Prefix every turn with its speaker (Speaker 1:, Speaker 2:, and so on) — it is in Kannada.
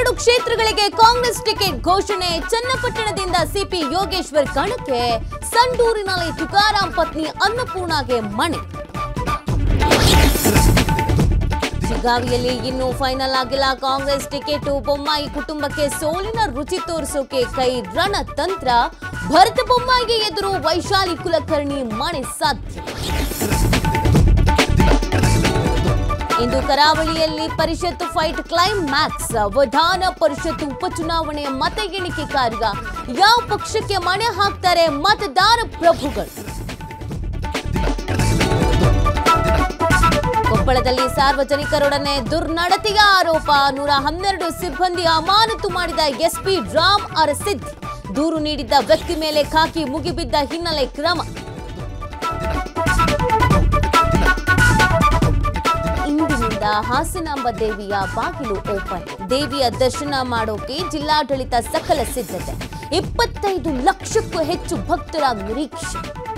Speaker 1: ಹನ್ನೆರಡು ಕ್ಷೇತ್ರಗಳಿಗೆ ಕಾಂಗ್ರೆಸ್ ಟಿಕೆಟ್ ಘೋಷಣೆ ಚನ್ನಪಟ್ಟಣದಿಂದ ಸಿಪಿ ಯೋಗೇಶ್ವರ್ ಕಣಕ್ಕೆ ಸಂಡೂರಿನಲ್ಲಿ ತುಕಾರಾಂ ಪತ್ನಿ ಅನ್ನಪೂರ್ಣಗೆ ಮಣೆ ಶಿಗ್ಗಾವಿಯಲ್ಲಿ ಇನ್ನೂ ಫೈನಲ್ ಆಗಿಲ್ಲ ಕಾಂಗ್ರೆಸ್ ಟಿಕೆಟ್ ಬೊಮ್ಮಾಯಿ ಕುಟುಂಬಕ್ಕೆ ಸೋಲಿನ ರುಚಿ ತೋರಿಸೋಕೆ ಕೈ ರಣತಂತ್ರ ಭರತ ಬೊಮ್ಮಾಯಿಗೆ ಎದುರು ವೈಶಾಲಿ ಕುಲಕರ್ಣಿ ಮಣೆ ಸಾಧ್ಯ ಇಂದು ಕರಾವಳಿಯಲ್ಲಿ ಪರಿಷತ್ ಫೈಟ್ ಕ್ಲೈಮ್ಯಾಕ್ಸ್ ವಿಧಾನ ಪರಿಷತ್ ಉಪಚುನಾವಣೆಯ ಮತ ಎಣಿಕೆ ಕಾರ್ಯ ಯಾವ ಪಕ್ಷಕ್ಕೆ ಮಣೆ ಹಾಕ್ತಾರೆ ಮತದಾರ ಪ್ರಭುಗಳು ಕೊಪ್ಪಳದಲ್ಲಿ ಸಾರ್ವಜನಿಕರೊಡನೆ ದುರ್ನಡತೆಯ ಆರೋಪ ನೂರ ಹನ್ನೆರಡು ಸಿಬ್ಬಂದಿ ಅಮಾನತು ಮಾಡಿದ ಎಸ್ಪಿ ರಾಮ್ ಅರಸಿದ್ದಿ ದೂರು ನೀಡಿದ್ದ ವ್ಯಕ್ತಿ ಮೇಲೆ ಖಾಕಿ ಮುಗಿಬಿದ್ದ ಹಿನ್ನೆಲೆ ಕ್ರಮ ಇಂದಿನಿಂದ ಹಾಸನಾಂಬ ದೇವಿಯ ಬಾಗಿಲು ಓಪನ್ ದೇವಿಯ ದರ್ಶನ ಮಾಡೋಕೆ ಜಿಲ್ಲಾಡಳಿತ ಸಕಲ ಸಿದ್ಧತೆ ಇಪ್ಪತ್ತೈದು ಲಕ್ಷಕ್ಕೂ ಹೆಚ್ಚು ಭಕ್ತರ ನಿರೀಕ್ಷೆ